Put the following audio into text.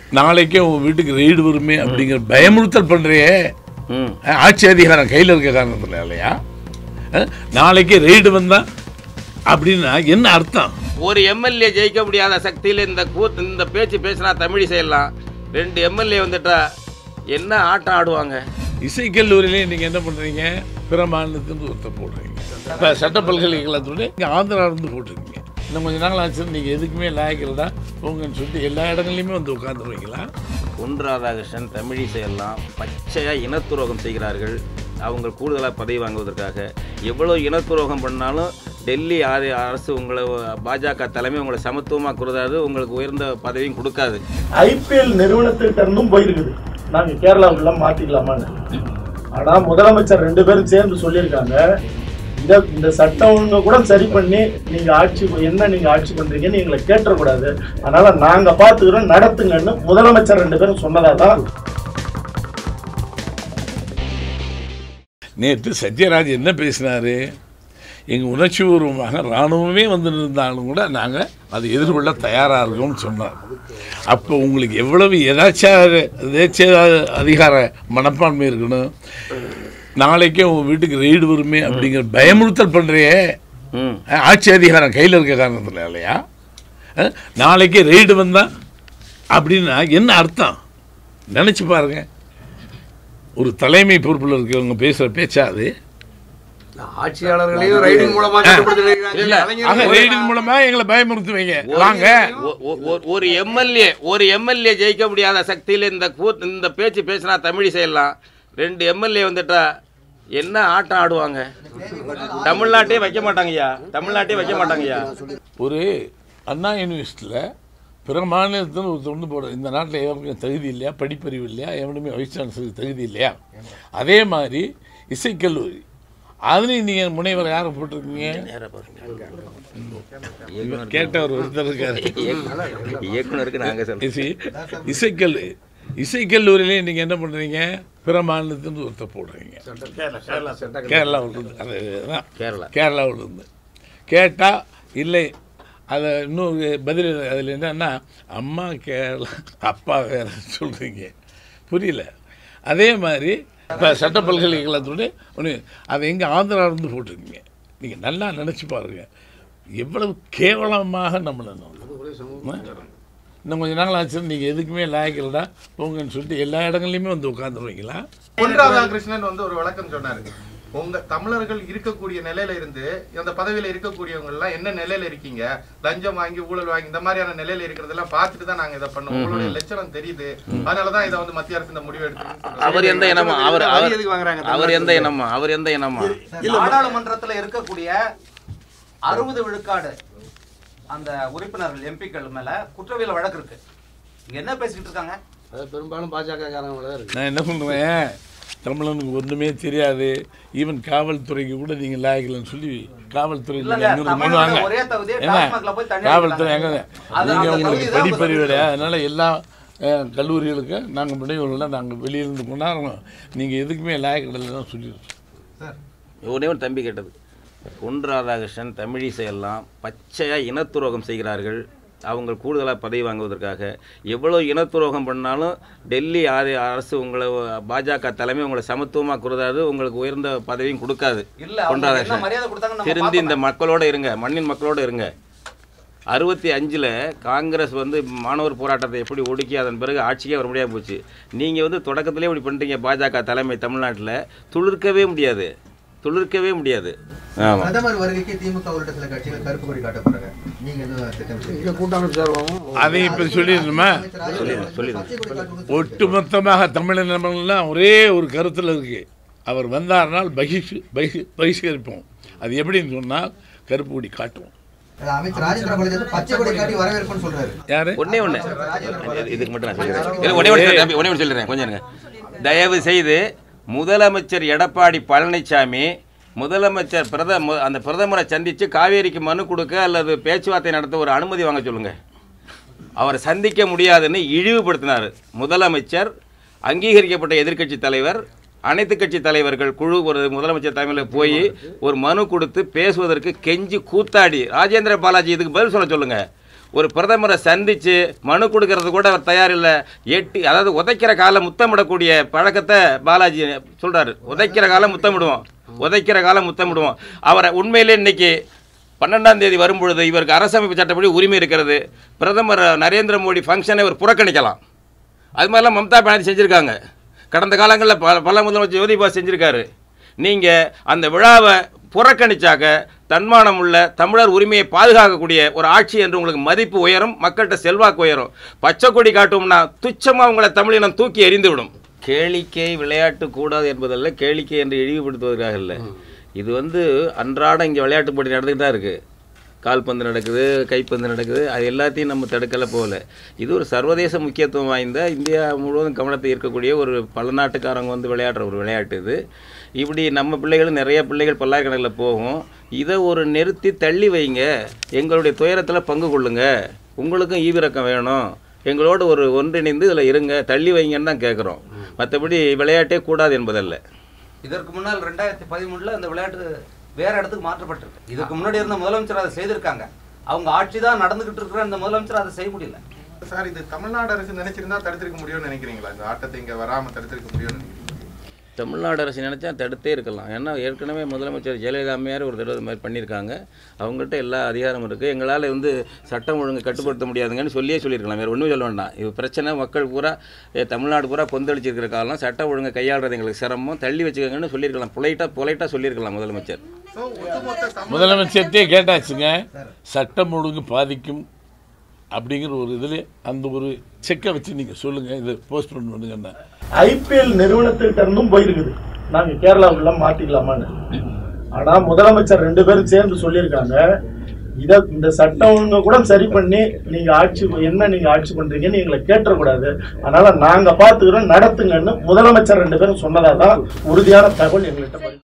நாளைக்கே உன் வீட்டுக்கு ரெய்டு வருமே அப்படிங்கிற பயமுறுத்தல் பண்றியே ம் அஹ், ஆட்சி அதிகாரம் கையில் இருக்க காரணத்தில் இல்லையா அஹ், நாளைக்கே ரெய்டு வந்தா அப்படின்னா என்ன அர்த்தம் ஒரு எம்எல்ஏ ஜெயிக்க முடியாத சக்தியில் இந்த கூத்து இந்த பேச்சு பேசினா தமிழிசையெல்லாம் ரெண்டு எம்எல்ஏ வந்துட்டா என்ன ஆட்டம் ஆடுவாங்க இசைக்கல்லூரியிலே நீங்கள் என்ன பண்ணுறீங்க பிற மாநிலத்திலிருந்து ஒருத்தர் போடுறீங்க இப்போ சட்ட பல்கலைக்கழகத்தோட இங்கே ஆந்திராவிலேருந்து போட்டிருக்கீங்க இன்னும் கொஞ்ச நாள் ஆச்சு நீங்கள் எதுக்குமே லாயக்கிறதா போங்கன்னு சொல்லிட்டு எல்லா இடங்கள்லையுமே வந்து உட்காந்துருவீங்களா பொன் ராதாகிருஷ்ணன் தமிழிசை எல்லாம் பச்சையாக இனத்துரோகம் செய்கிறார்கள் அவங்க கூடுதலாக பதவி வாங்குவதற்காக எவ்வளோ இனத்துரோகம் பண்ணாலும் டெல்லி ஆதி அரசு உங்களை பாஜக தலைமை உங்களை சமத்துவமாக கொடுக்காது உங்களுக்கு உயர்ந்த பதவியும் கொடுக்காது ஐபிஎல் நிறுவனத்திட்ட இருந்தும் போயிருக்குது நாங்க கேரளாவுக்குள்ள மாத்திக்கலாமான்னு ஆனா முதலமைச்சர் ரெண்டு பேரும் சேர்ந்து சொல்லியிருக்காங்க இத இந்த சட்டம் ஒழுங்கு கூட சரி பண்ணி நீங்க ஆட்சி என்ன நீங்க ஆட்சி பண்றீங்கன்னு எங்களை கேட்டக்கூடாது அதனால நாங்க பாத்துக்கிறோம் நடத்துங்கன்னு முதலமைச்சர் ரெண்டு பேரும் சொன்னதா தான் நேற்று சத்யராஜ் என்ன பேசினாரு எங்கள் உணர்ச்சிபூர்வமாக இராணுவமே வந்து இருந்தாலும் கூட நாங்கள் அதை எதிர்கொள்ள தயாராக இருக்கோம்னு சொன்னார் அப்போ உங்களுக்கு எவ்வளவு எதாச்சார எதாச்ச அதிகார மனப்பான்மை இருக்கணும் நாளைக்கே உன் வீட்டுக்கு ரெய்டு வருமே அப்படிங்கிற பயமுறுத்தல் பண்ணுறியே ம் அஹ், ஆட்சி அதிகாரம் கையில் இருக்க காரணத்தில் இல்லையா அஹ், நாளைக்கே ரெய்டு வந்தா அப்படின்னா என்ன அர்த்தம் நினச்சி பாருங்க ஒரு தலைமை பொறுப்பில் இருக்கிறவங்க பேசுகிற பேச்சா அது ஆட்சியாளர்களையும் ரைடிங் மூலமா கட்டுப்படுத்திருக்காங்க. இல்ல, ஆக கலைஞர் ரெய்டின் மூலமா எங்களை பயமுறுத்துவீங்க வாங்க ஒ- ஒ- ஒ- ஒரு எம்எல்ஏ ஒரு எம்எல்ஏ ஜெயிக்க முடியாத சக்தியில் இந்த கூத்து இந்த பேச்சு பேசினா தமிழிசையெல்லாம் ரெண்டு எம்எல்ஏ வந்துட்டா என்ன ஆட்டம் ஆடுவாங்க தமிழ்நாட்டே வைக்க மாட்டாங்கய்யா தமிழ்நாட்டே வைக்க மாட்டாங்கய்யா ஒரு அண்ணா யூனிவர்சிட்டியில் பிற மாநிலத்தில் ஒரு தொண்டு போட இந்த நாட்டில் எவருக்கும் தகுதி இல்லையா படிப்பறிவு இல்லையா எவனுமே வைஸ் சான்சலருக்கு தகுதி இல்லையா அதே மாதிரி இசைக்கல்லூரி அதுலேயும் நீங்கள் முனைவர் யாரை போட்டிருக்கீங்க இவர் கேட்டவர் ஒருத்தர் இருக்காரு இயக்குனருக்கு நாங்க சொல்றோம் இசை இசைக்கல்லு இசைக்கல்லூரியிலே நீங்கள் என்ன பண்ணுறீங்க பிற மாநிலத்திலிருந்து ஒருத்தர் போடுறீங்க கேரளாவிலிருந்து அது தான் கேரளா கேரளாவிலிருந்து கேட்டால் இல்லை அதை இன்னொரு பதில் அதில் என்னன்னா அம்மா கேரளா அப்பா வேற சொல்கிறீங்க புரியல அதே மாதிரி இப்போ சட்ட பல்கலைக்கழகத்தோட ஒன்று அதை எங்கே ஆந்திராவிலேருந்து போட்டிருக்கீங்க நீங்கள் நல்லா நினச்சி பாருங்க எவ்வளவு கேவலமாக நம்மளை நம்ம இன்னும் கொஞ்ச நாள் ஆச்சு நீங்கள் எதுக்குமே லாயக்கலடா போங்கன்னு சொல்லிட்டு எல்லா இடங்கள்லையுமே வந்து உட்காந்துருவீங்களா பொன் ராதாகிருஷ்ணன் வந்து ஒரு விளக்கம் சொன்னாரு உங்க தமிழர்கள் இருக்கக்கூடிய நிலையில இருந்து அந்த பதவியில இருக்கக்கூடியவங்க எல்லாம் என்ன நிலையில இருக்கீங்க லஞ்சம் வாங்கி ஊழல் வாங்கி இந்த மாதிரியான நிலையில இருக்கிறதெல்லாம் பார்த்துட்டு தான் நாங்க இதை பண்ணோம் உங்களுடைய லட்சணம் தெரியுது அதனாலதான் இதை வந்து மத்திய அரசு இந்த முடிவு எடுத்து அவர் எந்த இனமா அவர் வரி அவர் எதுக்கு வாங்குறாங்க அவர் எந்த இனமா அவர் எந்த இனமா நாடாளுமன்றத்துல இருக்கக்கூடிய அறுபது விழுக்காடு அந்த உறுப்பினர்கள் எம்பிக்கள் மேல குற்றவியல் வழக்கு இருக்கு இங்க என்ன பேசிக்கிட்டு இருக்காங்க அது பெரும்பாலும் பாஜக காரங்கள தான் இருக்கு நான் என்ன சொல்கிறேன் தமிழனுக்கு ஒன்றுமே தெரியாது ஈவன் காவல்துறைக்கு கூட நீங்கள் லாயக்கலன்னு சொல்லி காவல்துறை இல்லங்க, நீங்க ஐநூறு தமிழ்நாட்டுல பண்ணுவாங்க ஒரே தகுதி, என்ன டாஸ்மாக்ல போய் தண்ணி காவல்துறை எங்க அடிக்கிறாங்க. அது நீங்கள் அந்த உங்களுக்கு தகுதி தான் படிப்பறிவு உங்களுக்கு கிடையாது அதனால் எல்லா அஹ், கல்லூரிகளுக்கு நாங்கள் முனைவர்கள்லாம் நாங்கள் வெளியிலிருந்து கொண்டாடுறோம் நீங்கள் எதுக்குமே லாயக்கடலை தான் சொல்லிடுறோம் ஒரே ஒரு தம்பி கேட்டது பொன் ராதாகிருஷ்ணன் தமிழிசை எல்லாம் பச்சையாக இனத்துரோகம் செய்கிறார்கள் அவங்க கூடுதலாக பதவி வாங்குவதற்காக எவ்வளோ இனத்துரோகம் பண்ணாலும் டெல்லி ஆதி அரசு உங்களை பாஜக தலைமை உங்களை சமத்துவமாக கொடுக்காது உங்களுக்கு உயர்ந்த பதவியும் கொடுக்காது இல்ல பொன் அவங்க என்ன ராதாகிருஷ்ணன் மரியாதை கொடுத்தாங்கன்னு நம்ம திருந்தி இந்த பார்ப்போம். மக்களோட இருங்க மண்ணின் மக்களோட இருங்க அறுபத்தி அஞ்சில் காங்கிரஸ் வந்து மாணவர் போராட்டத்தை எப்படி ஒடுக்கி அதன் பிறகு ஆட்சிக்கே வர முடியாம போச்சு நீங்கள் வந்து தொடக்கத்திலே இப்படி பண்ணுறீங்க பாஜக தலைமை தமிழ்நாட்டில் துளிர்க்கவே முடியாது துளிர்க்கவே முடியாது ஆமாம் பிரதமர் வருகைக்கு திமுக உள்ளிட்ட சில கட்சிகள் கருப்பு கொடி காட்ட போறாங்க நீங்க எதுவும் திட்டம் இங்க கூட்டமைப்பு சேர்வோம் அதை இப்போ சொல்லிடணுமா சொல்லிடுங்க, சொல்லிடுங்க. ஒட்டுமொத்தமாக தமிழினமெல்லாம் ஒரே ஒரு கருத்தில் இருக்கு அவர் வந்தார்னால் பகிஷ் பகி பகிஷ்கரிப்போம் அது எப்படின்னு சொன்னால் கருப்பு கொடி காட்டுவோம் அமைச்சர் ராஜேந்திர பாலாஜி வந்து பச்சை கொடி காட்டி வரவேற்புன்னு சொல்றாரு யாரு ஒண்ணே ஒன்று இதுக்கு மட்டும் நான் சொல்லிடுறேன் இல்லை, ஒண்ணே ஒன்று தம்பி, ஒண்ணே ஒன்று சொல்லிடுறேன் கொஞ்சம் இருங்க தயவு செய்து முதலமைச்சர் எடப்பாடி பழனிசாமி முதலமைச்சர் பிரதம அந்த பிரதமரை சந்தித்து காவேரிக்கு மனு கொடுக்க அல்லது பேச்சுவார்த்தை நடத்த ஒரு அனுமதி வாங்க சொல்லுங்க அவரை சந்திக்க முடியாதுன்னு இழிவுபடுத்தினார் முதலமைச்சர் அங்கீகரிக்கப்பட்ட எதிர்க்கட்சி தலைவர் அனைத்து கட்சி தலைவர்கள் குழு ஒரு முதலமைச்சர் தலைமையில் போய் ஒரு மனு கொடுத்து பேசுவதற்கு கெஞ்சி கூத்தாடி ராஜேந்திர பாலாஜி இதுக்கு பதில் சொல்ல சொல்லுங்க ஒரு பிரதமரை சந்தித்து மனு கொடுக்கறது கூட அவர் தயார் இல்லை எட்டி அதாவது உதைக்கிற காலம் முத்தமிடக்கூடிய பழக்கத்தை பாலாஜி சொல்கிறாரு உதைக்கிற காலம் முத்தமிடுவோம் உதைக்கிற காலம் முத்தமிடுவோம் அவரை உண்மையிலே இன்னைக்கு பன்னெண்டாம் தேதி வரும்பொழுது இவருக்கு அரசமைப்பு சட்டப்படி உரிமை இருக்கிறது பிரதமர் நரேந்திர மோடி ஃபங்க்ஷனை இவர் புறக்கணிக்கலாம் அது மாதிரிலாம் மம்தா பானர்ஜி செஞ்சுருக்காங்க கடந்த காலங்களில் பல பல முதலமைச்சர் ஜோதிபா செஞ்சுருக்காரு நீங்கள் அந்த விழாவை புறக்கணிச்சாக்க தன்மானம் உள்ள தமிழர் உரிமையை பாதுகாக்கக்கூடிய ஒரு ஆட்சி என்று உங்களுக்கு மதிப்பு உயரும் மக்கள்கிட்ட செல்வாக்கு உயரும் பச்சை கொடி காட்டும்னா துச்சமாக உங்களை தமிழினம் தூக்கி எறிந்து விடும் கேளிக்கை விளையாட்டு கூடாது என்பதல்ல கேளிக்கை என்று இழிவுபடுத்துவதற்காக இல்லை இது வந்து அன்றாட இங்கே விளையாட்டு போட்டி நடந்துக்கிட்டு தான் இருக்குது கால்பந்து நடக்குது கைப்பந்து நடக்குது அது எல்லாத்தையும் நம்ம தடுக்கல போகல இது ஒரு சர்வதேச முக்கியத்துவம் வாய்ந்த இந்தியா முழுவதும் கவனத்தை ஈர்க்கக்கூடிய ஒரு பல நாட்டுக்காரங்க வந்து விளையாடுற ஒரு விளையாட்டு இது இப்படி நம்ம பிள்ளைகளும் நிறைய பிள்ளைகள் பல்லாயிரக்கணக்கில் போகும் இதை ஒரு நிறுத்தி தள்ளி வைங்க எங்களுடைய துயரத்தில் பங்கு கொள்ளுங்க உங்களுக்கும் ஈவிரக்கம் வேணும் எங்களோட ஒரு ஒன்றிணைந்து இதில் இருங்க தள்ளி வைங்கன்னு தான் கேட்குறோம் மற்றபடி விளையாட்டே கூடாது என்பதல்ல இதற்கு முன்னால் ரெண்டாயிரத்தி பதிமூணுல அந்த விளையாட்டு வேற இடத்துக்கு மாற்றப்பட்டிருக்கு இதுக்கு முன்னாடி இருந்த முதலமைச்சர் அதை செய்திருக்காங்க அவங்க ஆட்சி தான் நடந்துகிட்டு இருக்கிற அந்த முதலமைச்சர் அதை செய்ய முடியல சார் இது தமிழ்நாடு அரசு நினைச்சிருந்தா தடுத்திருக்க முடியும்னு நினைக்கிறீங்களா இந்த ஆட்டத்தை இங்க வராம தடுத்திருக்க முடியும்னு நினைக்கிறீங்களா தமிழ்நாடு அரசு நினச்சா தடுத்தே இருக்கலாம் ஏன்னா ஏற்கனவே முதலமைச்சர் ஜெயலலிதா அம்மையார் ஒரு தடவை இது மாதிரி பண்ணியிருக்காங்க அவங்கள்ட்ட எல்லா அதிகாரமும் இருக்குது எங்களால் வந்து சட்டம் ஒழுங்கு கட்டுப்படுத்த முடியாதுங்கன்னு சொல்லியே சொல்லியிருக்கலாம் வேறு ஒன்றும் சொல்ல வேண்டாம் இது பிரச்சனை மக்கள் பூரா ஏ, தமிழ்நாடு பூரா கொந்தளிச்சிருக்கிற காலம் சட்டம் ஒழுங்கை கையாளுறது எங்களுக்கு சிரமம் தள்ளி வச்சுக்கோங்கன்னு சொல்லியிருக்கலாம் பொலைட்டாக பொலைட்டாக சொல்லியிருக்கலாம் முதலமைச்சர் சோ ஒட்டுமொத்த தமிழ் முதலமைச்சர்கிட்டே கேட்டாச்சுங்க சட்டம் ஒழுங்கு பாதிக்கும் அப்படிங்கிற ஒரு இதில் அந்த ஒரு செக்கை வச்சு நீங்கள் சொல்லுங்கள் இதை போஸ்ட்போன் பண்ணுங்கன்னா ஐபிஎல் நிறுவனத்திட்ட இருந்தும் போயிருக்குது நாங்க கேரளாவுக்குள்ள மாத்திக்கலாமான்னு ஆனா முதலமைச்சர் ரெண்டு பேரும் சேர்ந்து சொல்லியிருக்காங்க இத இந்த சட்டம் ஒழுங்கு கூட சரி பண்ணி நீங்க ஆட்சி என்ன நீங்க ஆட்சி பண்றீங்கன்னு எங்களை கேட்டக்கூடாது அதனால நாங்க பாத்துக்கிறோம் நடத்துங்கன்னு முதலமைச்சர் ரெண்டு பேரும் சொன்னதா தான் உறுதியான தகவல் எங்கள்கிட்ட